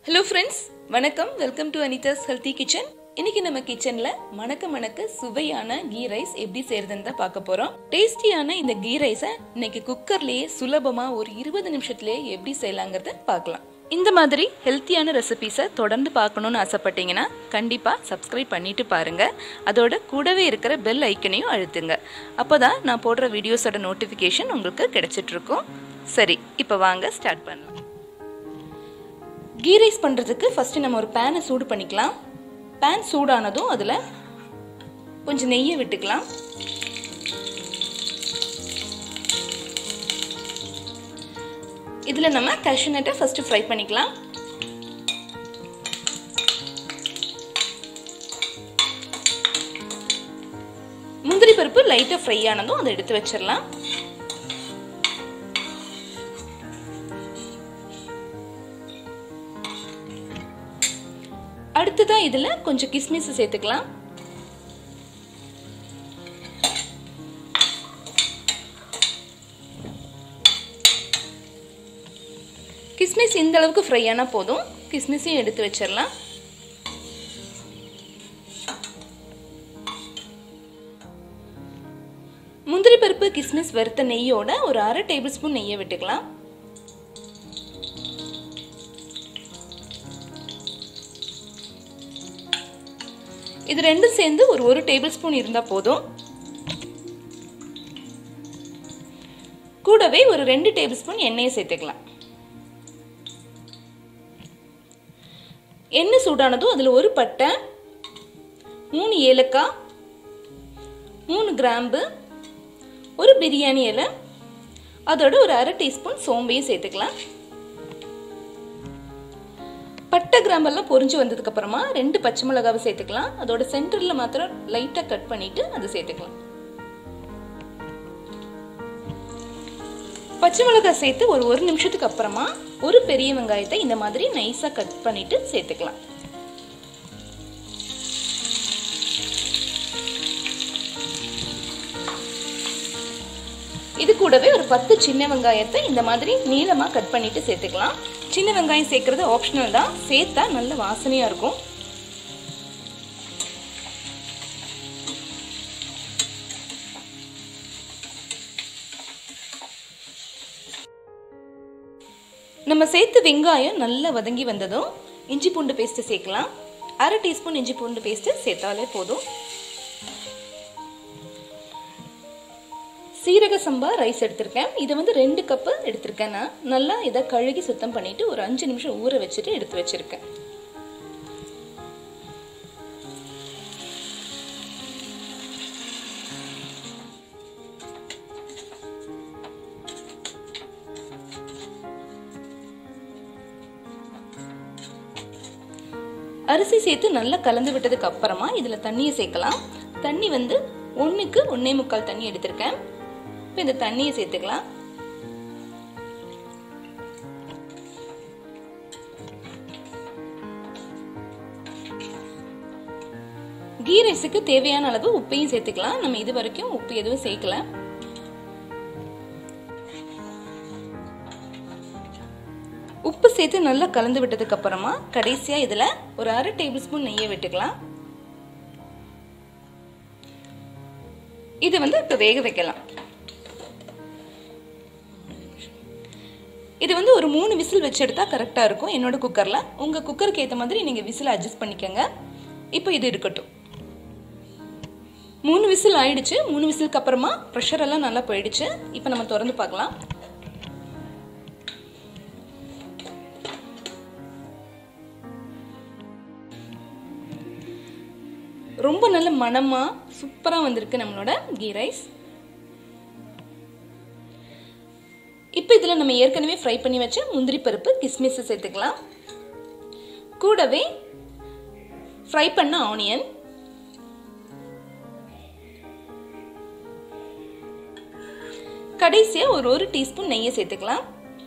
hello friends வணக்கம் welcome to Anitha's healthy kitchen இன்னைக்கு நம்ம கிச்சன்ல மணக்க மணக்க சுவையான கீ ரைஸ் எப்படி செய்யறதுன்னு தான் பார்க்க போறோம் டேஸ்டியான இந்த கீ ரைஸை இன்னைக்கு குக்கர்லயே சுலபமா ஒரு இருபது நிமிஷத்துலயே எப்படி செய்யலாங்கிறத பார்க்கலாம் இந்த மாதிரி ஹெல்த்தியான ரெசிபிஸை தொடர்ந்து பார்க்கணும்னு ஆசைப்பட்டீங்கன்னா கண்டிப்பாக சப்ஸ்கிரைப் பண்ணிட்டு பாருங்க அதோட கூடவே இருக்கிற பெல் ஐக்கனையும் அழுத்துங்க அப்போதான் நான் போடுற வீடியோஸோட நோட்டிஃபிகேஷன் உங்களுக்கு கிடைச்சிட்டு இருக்கும் சரி இப்போ வாங்க ஸ்டார்ட் பண்ணலாம் கீ ரைஸ் பண்ணுறதுக்கு ஃபஸ்ட்டு நம்ம ஒரு பேனை சூடு பண்ணிக்கலாம் பேன் சூடானதும் அதில் கொஞ்சம் நெய்யை விட்டுக்கலாம் இதில் நம்ம கேஷ்யூ நட்டை ஃபஸ்ட்டு ஃப்ரை பண்ணிக்கலாம் முந்திரி பருப்பு லைட்டாக ஃப்ரை ஆனதும் அதை எடுத்து வச்சிடலாம் அடுத்ததான் இதில் கொஞ்சம் கிஸ்மிஸ் சேர்த்துக்கலாம் கிஸ்மிஸ் இந்த அளவுக்கு ஃப்ரை ஆனால் போதும் கிஸ்மிஸையும் எடுத்து வச்சிடலாம் முந்திரி பருப்பு கிஸ்மிஸ் வறுத்த நெய்யோட ஒரு அரை டேபிள் ஸ்பூன் நெய்யை விட்டுக்கலாம் இது ரெண்டும் சேர்ந்து ஒரு ஒரு டேபிள் ஸ்பூன் இருந்தால் போதும் கூடவே ஒரு ரெண்டு டேபிள் ஸ்பூன் எண்ணெயை சேர்த்துக்கலாம் எண்ணெய் சூடானதும் அதில் ஒரு பட்டை மூணு ஏலக்காய் மூணு கிராம்பு ஒரு பிரியாணி இலை அதோட ஒரு அரை டீஸ்பூன் சோம்பையும் சேர்த்துக்கலாம் பட்டை கிராம்பெல்லாம் பொரிஞ்சு வந்ததுக்கு அப்புறமா ரெண்டு பச்சை மிளகாவை சேர்த்துக்கலாம் அதோட சென்டரில் மாத்திரம் லைட்டாக கட் பண்ணிட்டு அதை சேர்த்துக்கலாம் பச்சை மிளகாய் சேர்த்து ஒரு ஒரு நிமிஷத்துக்கு அப்புறமா ஒரு பெரிய வெங்காயத்தை இந்த மாதிரி நைஸாக கட் பண்ணிட்டு சேர்த்துக்கலாம் இது கூடவே ஒரு பத்து சின்ன வெங்காயத்தை இந்த மாதிரி நீளமாக கட் பண்ணிட்டு சேர்த்துக்கலாம் சின்ன வெங்காயம் சேர்க்கறது ஆப்ஷனல் தான் சேர்த்தா நல்ல வாசனையாக இருக்கும் நம்ம சேர்த்து வெங்காயம் நல்லா வதங்கி வந்ததும் இஞ்சி பூண்டு பேஸ்ட்டு சேர்க்கலாம் அரை டீஸ்பூன் இஞ்சி பூண்டு பேஸ்ட்டு சேர்த்தாலே போதும் சீரக சம்பா ரைஸ் எடுத்திருக்கேன் இதை வந்து ரெண்டு கப்பு எடுத்திருக்கேன் நான் நல்லா இதை கழுகி சுத்தம் பண்ணிட்டு ஒரு அஞ்சு நிமிஷம் ஊற வச்சுட்டு எடுத்து வச்சிருக்கேன் அரிசி சேர்த்து நல்லா கலந்து விட்டதுக்கு அப்புறமா இதில் தண்ணியை சேர்க்கலாம் தண்ணி வந்து ஒன்றுக்கு ஒன்னே முக்கால் தண்ணி எடுத்திருக்கேன் இப்போ இந்த தண்ணியை சேர்த்துக்கலாம் கீ ரைஸுக்கு தேவையான அளவு உப்பையும் சேர்த்துக்கலாம் நம்ம இது வரைக்கும் உப்பு எதுவும் சேர்க்கல உப்பு சேர்த்து நல்லா கலந்து விட்டதுக்கு அப்புறமா கடைசியா இதுல ஒரு அரை டேபிள் ஸ்பூன் நெய்யை விட்டுக்கலாம் இது வந்து இப்போ வேக வைக்கலாம் இது வந்து ஒரு மூணு விசில் வச்சு எடுத்தா கரெக்டாக இருக்கும் என்னோட குக்கரில் உங்கள் குக்கருக்கு ஏற்ற மாதிரி நீங்கள் விசில் அட்ஜஸ்ட் பண்ணிக்கோங்க இப்போ இது இருக்கட்டும் மூணு விசில் ஆயிடுச்சு மூணு விசிலுக்கு அப்புறமா ப்ரெஷர் எல்லாம் நல்லா போயிடுச்சு இப்போ நம்ம திறந்து பார்க்கலாம் ரொம்ப நல்ல மனமா சூப்பராக வந்திருக்கு நம்மளோட கீ ரைஸ் இப்போ இதில் நம்ம ஏற்கனவே ஃப்ரை பண்ணி வச்ச முந்திரி பருப்பு கிஸ்மிஸ் சேர்த்துக்கலாம் கூடவே ஃப்ரை பண்ண ஆனியன் கடைசியாக ஒரு ஒரு டீஸ்பூன் நெய்யை சேர்த்துக்கலாம்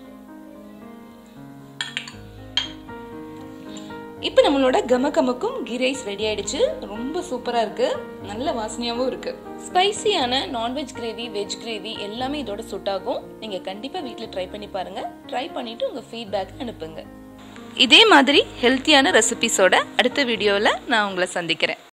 இப்போ நம்மளோட கமகமக்கும் கீ ரைஸ் ரெடி ஆயிடுச்சு ரொம்ப சூப்பராக இருக்கு நல்ல வாசனையாகவும் இருக்கு ஸ்பைசியான நான்வெஜ் கிரேவி வெஜ் கிரேவி எல்லாமே இதோட சுட் ஆகும் நீங்கள் கண்டிப்பாக வீட்டில் ட்ரை பண்ணி பாருங்க ட்ரை பண்ணிட்டு உங்கள் ஃபீட்பேக் அனுப்புங்க இதே மாதிரி ஹெல்த்தியான ரெசிபிஸோட அடுத்த வீடியோவில் நான் உங்களை சந்திக்கிறேன்